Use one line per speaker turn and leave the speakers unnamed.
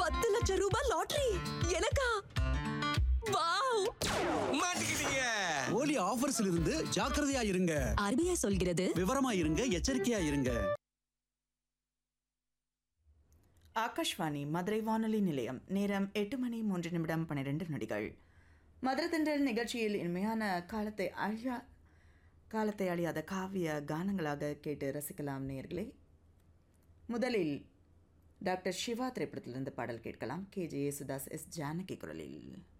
பத்து லட்சம் ரூபாய் லாட்டரி எனக்கா வாவ்
மாட்டிக்கிட்டீங்க
போலி ஆஃபர்ஸ்ல இருந்து ஜாக்கிரதையா இருங்க
ஆர்பிஐ சொல்கிறது
விவரமா இருங்க எச்சரிக்கையா இருங்க
ஆகாஷ்வாணி மதுரை வானொலி நிலையம் நேரம் எட்டு மணி மூன்று நிமிடம் பன்னிரெண்டு நொடிகள் மதுரை தென்றல் நிகழ்ச்சியில் இனிமையான காலத்தை அழியா காலத்தை அழியாத காவிய கானங்களாக கேட்டு ரசிக்கலாம் நேயர்களே முதலில் டாக்டர் சிவா திரைப்படத்திலிருந்து பாடல் கேட்கலாம் K J Yesudas S Janaki குரலில்